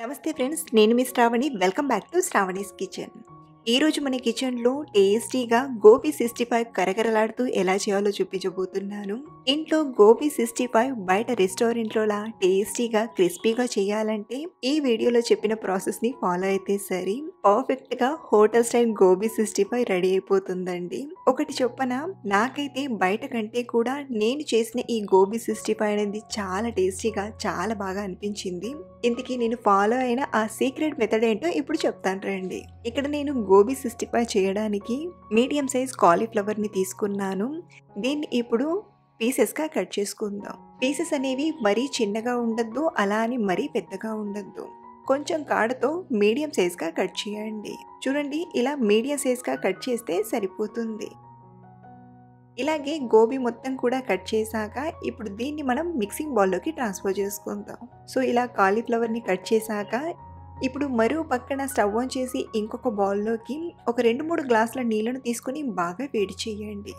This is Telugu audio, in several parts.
నమస్తే ఫ్రెండ్స్ నేను మీ Sravani welcome back to Sravani's kitchen ఈరోజు మన కిచెన్లో టేస్టీగా గోబీ సిక్స్టీ ఫైవ్ కరకరలాడుతూ ఎలా చేయాలో చూపించబోతున్నాను ఇంట్లో గోబీ సిక్స్టీ ఫైవ్ బయట రెస్టారెంట్లోలా టేస్టీగా క్రిస్పీగా చేయాలంటే ఈ వీడియోలో చెప్పిన ప్రాసెస్ని ఫాలో అయితే సరి పర్ఫెక్ట్గా hotel style gobi sixty five ready అయిపోతుందండి ఒకటి చెప్పన నాకైతే బయట కంటే కూడా నేను చేసిన ఈ గోబీ సిక్స్టీ ఫైవ్ అనేది చాలా టేస్టీగా చాలా బాగా అనిపించింది ఇంతకీ నేను ఫాలో అయిన ఆ సీక్రెట్ మెథడ్ ఏంటో ఇప్పుడు చెప్తాను రండి ఇక్కడ నేను గోబీ సిక్స్టీ ఫైవ్ చేయడానికి మీడియం సైజ్ కాలీఫ్లవర్ని తీసుకున్నాను దీన్ని ఇప్పుడు పీసెస్గా కట్ చేసుకుందాం పీసెస్ అనేవి మరీ చిన్నగా ఉండద్దు అలా అని మరీ పెద్దగా ఉండద్దు కొంచెం కాడతో మీడియం సైజ్గా కట్ చేయండి చూడండి ఇలా మీడియం సైజ్గా కట్ చేస్తే సరిపోతుంది ఇలాగే గోబీ మొత్తం కూడా కట్ చేశాక ఇప్పుడు దీన్ని మనం మిక్సింగ్ బౌల్లోకి ట్రాన్స్ఫర్ చేసుకుందాం సో ఇలా కాలీఫ్లవర్ని కట్ చేశాక ఇప్పుడు మరో పక్కన స్టవ్ ఆన్ చేసి ఇంకొక బౌల్లోకి ఒక రెండు మూడు గ్లాసుల నీళ్ళను తీసుకొని బాగా వేడి చేయండి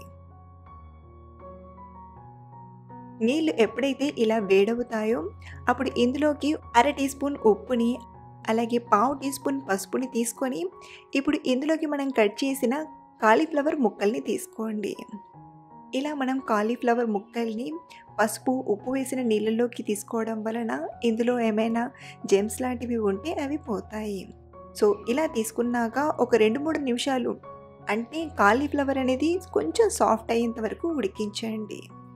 నీళ్ళు ఎప్పుడైతే ఇలా వేడవుతాయో అప్పుడు ఇందులోకి అర టీ స్పూన్ ఉప్పుని అలాగే పావు టీ స్పూన్ పసుపుని తీసుకొని ఇప్పుడు ఇందులోకి మనం కట్ చేసిన కాలీఫ్లవర్ ముక్కల్ని తీసుకోండి ఇలా మనం కాలీఫ్లవర్ ముక్కల్ని పసుపు ఉప్పు వేసిన నీళ్ళలోకి తీసుకోవడం వలన ఇందులో ఏమైనా జెమ్స్ లాంటివి ఉంటే అవి పోతాయి సో ఇలా తీసుకున్నాక ఒక రెండు మూడు నిమిషాలు అంటే కాలీఫ్లవర్ అనేది కొంచెం సాఫ్ట్ అయ్యేంత వరకు ఉడికించండి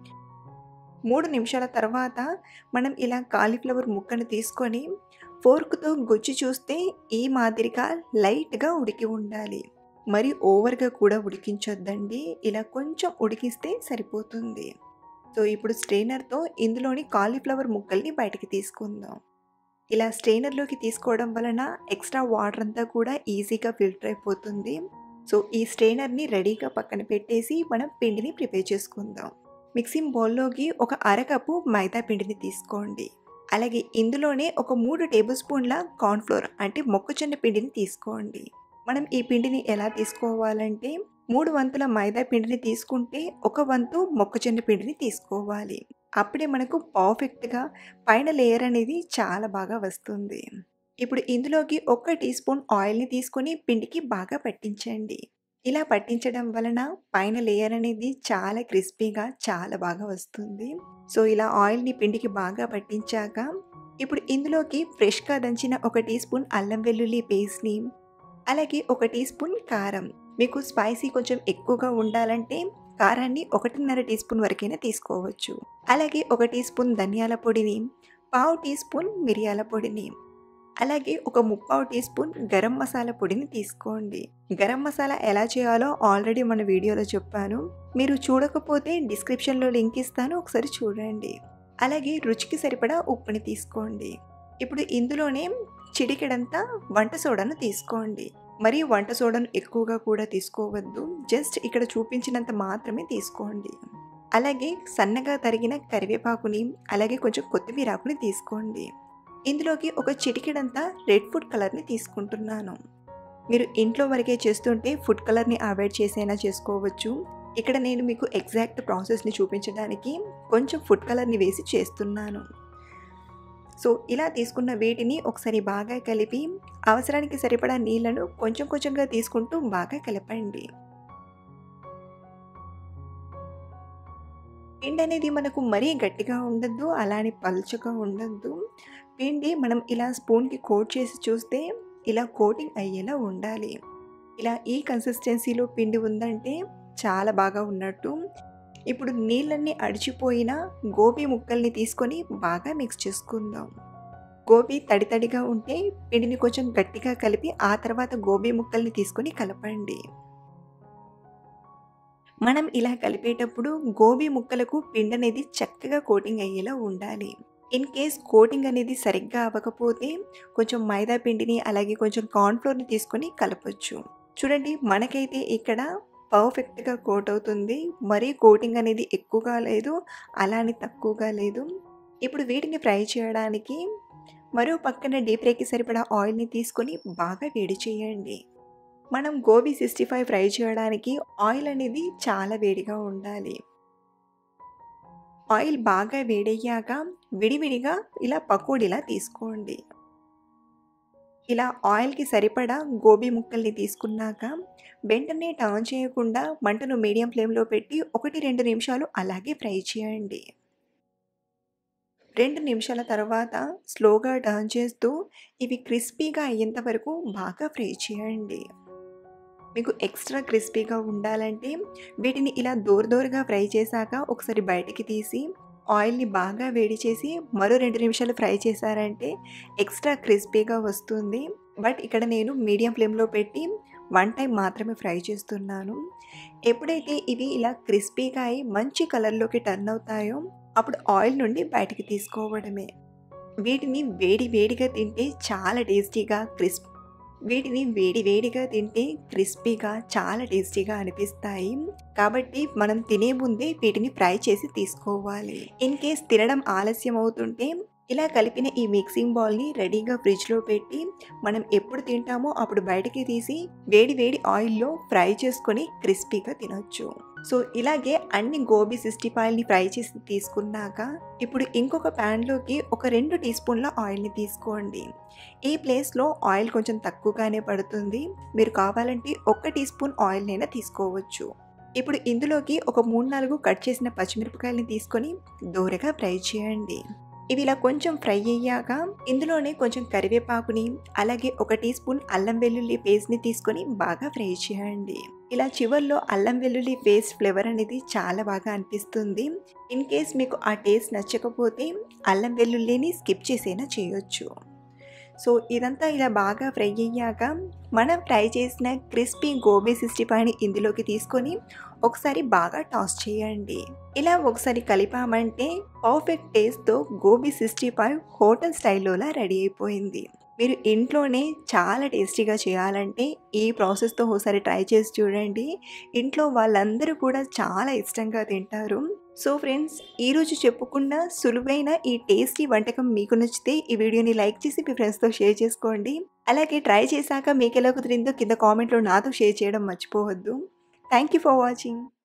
మూడు నిమిషాల తర్వాత మనం ఇలా కాలీఫ్లవర్ ముక్కను తీసుకొని ఫోర్క్తో గుచ్చి చూస్తే ఈ మాదిరిగా లైట్గా ఉడికి ఉండాలి మరి ఓవర్గా కూడా ఉడికించొద్దండి ఇలా కొంచెం ఉడికిస్తే సరిపోతుంది సో ఇప్పుడు స్ట్రెయినర్తో ఇందులోని కాలీఫ్లవర్ ముక్కల్ని బయటకి తీసుకుందాం ఇలా స్ట్రెయినర్లోకి తీసుకోవడం వలన ఎక్స్ట్రా వాటర్ అంతా కూడా ఈజీగా ఫిల్టర్ అయిపోతుంది సో ఈ స్ట్రెయినర్ని రెడీగా పక్కన పెట్టేసి మనం పిండిని ప్రిపేర్ చేసుకుందాం మిక్సింగ్ బౌల్లోకి ఒక అరకప్పు మైదా పిండిని తీసుకోండి అలాగే ఇందులోనే ఒక మూడు టేబుల్ స్పూన్ల కార్న్ఫ్లోర్ అంటే మొక్కజొన్న పిండిని తీసుకోండి మనం ఈ పిండిని ఎలా తీసుకోవాలంటే మూడు వంతుల మైదా పిండిని తీసుకుంటే ఒక వంతు మొక్కజొన్న పిండిని తీసుకోవాలి అప్పుడే మనకు పర్ఫెక్ట్గా పైన లేయర్ అనేది చాలా బాగా వస్తుంది ఇప్పుడు ఇందులోకి ఒక టీ స్పూన్ ఆయిల్ని తీసుకొని పిండికి బాగా పట్టించండి ఇలా పట్టించడం వలన పైన లేయర్ అనేది చాలా క్రిస్పీగా చాలా బాగా వస్తుంది సో ఇలా ఆయిల్ని పిండికి బాగా పట్టించాక ఇప్పుడు ఇందులోకి ఫ్రెష్గా దంచిన ఒక టీ స్పూన్ అల్లం వెల్లుల్లి పేస్ట్ని అలాగే ఒక టీ స్పూన్ కారం మీకు స్పైసీ కొంచెం ఎక్కువగా ఉండాలంటే కారాన్ని ఒకటిన్నర టీ స్పూన్ వరకైనా తీసుకోవచ్చు అలాగే ఒక టీ స్పూన్ ధనియాల పొడిని పావు టీ స్పూన్ మిరియాల పొడిని అలాగే ఒక ముప్పావు టీ స్పూన్ గరం మసాలా పొడిని తీసుకోండి గరం మసాలా ఎలా చేయాలో ఆల్రెడీ మన వీడియోలో చెప్పాను మీరు చూడకపోతే డిస్క్రిప్షన్లో లింక్ ఇస్తాను ఒకసారి చూడండి అలాగే రుచికి సరిపడా ఉప్పుని తీసుకోండి ఇప్పుడు ఇందులోనే చిటికెడంతా వంట సోడాను తీసుకోండి మరి వంట సోడాను ఎక్కువగా కూడా తీసుకోవద్దు జస్ట్ ఇక్కడ చూపించినంత మాత్రమే తీసుకోండి అలాగే సన్నగా తరిగిన కరివేపాకుని అలాగే కొంచెం కొత్తిమీరాకుని తీసుకోండి ఇందులోకి ఒక చిటికెడంతా రెడ్ ఫుడ్ కలర్ని తీసుకుంటున్నాను మీరు ఇంట్లో వరకే చేస్తుంటే ఫుడ్ కలర్ని అవాయిడ్ చేసైనా చేసుకోవచ్చు ఇక్కడ నేను మీకు ఎగ్జాక్ట్ ప్రాసెస్ని చూపించడానికి కొంచెం ఫుడ్ కలర్ని వేసి చేస్తున్నాను సో ఇలా తీసుకున్న వీటిని ఒకసారి బాగా కలిపి అవసరానికి సరిపడా నీళ్లను కొంచెం కొంచెంగా తీసుకుంటూ బాగా కలపండి పిండి అనేది మనకు మరీ గట్టిగా ఉండద్దు అలానే పలుచగా ఉండద్దు పిండి మనం ఇలా స్పూన్కి కోట్ చేసి చూస్తే ఇలా కోటింగ్ అయ్యేలా ఉండాలి ఇలా ఈ కన్సిస్టెన్సీలో పిండి ఉందంటే చాలా బాగా ఉన్నట్టు ఇప్పుడు నీళ్ళన్నీ అడిచిపోయిన గోబీ ముక్కల్ని తీసుకొని బాగా మిక్స్ చేసుకుందాం గోబీ తడి తడిగా ఉంటే పిండిని కొంచెం గట్టిగా కలిపి ఆ తర్వాత గోబీ ముక్కల్ని తీసుకొని కలపండి మనం ఇలా కలిపేటప్పుడు గోబీ ముక్కలకు పిండి అనేది చక్కగా కోటింగ్ అయ్యేలా ఉండాలి ఇన్ కేస్ కోటింగ్ అనేది సరిగ్గా అవ్వకపోతే కొంచెం మైదా పిండిని అలాగే కొంచెం కార్న్ఫ్లోర్ని తీసుకొని కలపచ్చు చూడండి మనకైతే ఇక్కడ పర్ఫెక్ట్గా కోట్ అవుతుంది మరీ కోటింగ్ అనేది ఎక్కువగా లేదు అలానే తక్కువగా లేదు ఇప్పుడు వీటిని ఫ్రై చేయడానికి మరో పక్కన డీప్ ఫ్రైకి సరిపడా ఆయిల్ని తీసుకొని బాగా వేడి చేయండి మనం గోబీ సిక్స్టీ ఫైవ్ ఫ్రై చేయడానికి ఆయిల్ అనేది చాలా వేడిగా ఉండాలి ఆయిల్ బాగా వేడయ్యాక విడివిడిగా ఇలా పకోడీలా తీసుకోండి ఇలా ఆయిల్‌కి సరిపడా గోబీ ముక్కల్ని తీసుకున్నాక వెంటనే టర్న్ చేయకుండా మంటను మీడియం ఫ్లేమ్‌లో పెట్టి 1, 2 నిమిషాలు అలాగే ఫ్రై చేయండి. 2 నిమిషాల తర్వాత స్లోగా టర్న్ చేస్తూ ఇవి క్రిస్పీగా అయ్యేంత వరకు బాగా ఫ్రై చేయండి. మీకు ఎక్స్ట్రా క్రిస్పీగా ఉండాలంటే వీటిని ఇలా దూర దూరగా ఫ్రై చేశాక ఒకసారి బయటికి తీసి ఆయిల్‌ని బాగా వేడి చేసి మరో 2 నిమిషాలు ఫ్రై చేశారంటే ఎక్స్ట్రా క్రిస్పీగా వస్తుంది. బట్ ఇక్కడ నేను మీడియం ఫ్లేమ్‌లో పెట్టి వన్ టైమ్ మాత్రమే ఫ్రై చేస్తున్నాను. ఎప్పుడైతే ఇవి ఇలా క్రిస్పీగా అయ్యి మంచి కలర్‌లోకి టర్న్ అవుతాయో అప్పుడు ఆయిల్ నుండి బయటికి తీసుకోవడమే. వీటిని వేడి వేడిగా తింటే చాలా టేస్టీగా క్రిస్ప్ వీటిని వేడి వేడిగా తింటే క్రిస్పీగా చాలా టేస్టీగా అనిపిస్తాయి. కాబట్టి మనం తినే ముందే వీటిని ఫ్రై చేసి తీసుకోవాలి. ఇన్ కేస్ తినడం ఆలస్యం అవుతుంటే ఇలా కలిపిన ఈ మిక్సింగ్ బౌల్‌ని రెడీగా ఫ్రిడ్జ్‌లో పెట్టి మనం ఎప్పుడు తింటామో అప్పుడు బయటికి తీసి వేడి వేడి ఆయిల్‌లో ఫ్రై చేసుకొని క్రిస్పీగా తినొచ్చు. సో ఇలాగే అన్ని గోబీ 65ని ఫ్రై చేసి తీసుకున్నాక ఇప్పుడు ఇంకొక ప్యాన్‌లోకి ఒక 2 టీ స్పూన్ల ఆయిల్‌ని తీసుకోండి. ఈ ప్లేస్‌లో ఆయిల్ కొంచెం తక్కువగానే పడుతుంది. మీరు కావాలంటే ఒక్క టీ స్పూన్ ఆయిల్‌నైనా తీసుకోవచ్చు. ఇప్పుడు ఇందులోకి ఒక 3, 4 కట్ చేసిన పచ్చిమిరపకాయలని తీసుకొని దోరగా ఫ్రై చేయండి. ఇవి ఇలా కొంచెం ఫ్రై అయ్యాక ఇందులోనే కొంచెం కరివేపాకుని అలాగే ఒక టీ స్పూన్ అల్లం వెల్లుల్లి పేస్ట్‌ని తీసుకొని బాగా ఫ్రై చేయండి. ఇలా చివర్లో అల్లం వెల్లుల్లి పేస్ట్ ఫ్లేవర్ అనేది చాలా బాగా అనిపిస్తుంది. ఇన్ కేస్ మీకు ఆ టేస్ట్ నచ్చకపోతే అల్లం వెల్లుల్లిని స్కిప్ చేసైనా చేయొచ్చు. సో ఇదంతా ఇలా బాగా ఫ్రై అయ్యాక మనం ఫ్రై చేసిన క్రిస్పీ గోబీ 65ని ఇందులోకి తీసుకొని ఒకసారి బాగా టాస్ చేయండి. ఇలా ఒకసారి కలిపామంటే పర్ఫెక్ట్ టేస్ట్‌తో గోబీ 65 హోటల్ స్టైల్‌లోలా రెడీ అయిపోయింది. మీరు ఇంట్లోనే చాలా టేస్టీగా చేయాలంటే ఈ ప్రాసెస్‌తో ఒకసారి ట్రై చేసి చూడండి. ఇంట్లో వాళ్ళందరూ కూడా చాలా ఇష్టంగా తింటారు. సో ఫ్రెండ్స్ ఈరోజు చెప్పుకున్న సులువైన ఈ టేస్టీ వంటకం మీకు నచ్చితే ఈ వీడియోని లైక్ చేసి మీ ఫ్రెండ్స్‌తో షేర్ చేసుకోండి. అలాగే ట్రై చేశాక మీకెలా కుదిరిందో కింద కామెంట్‌లో నాతో షేర్ చేయడం మర్చిపోవద్దు. Thank you for watching.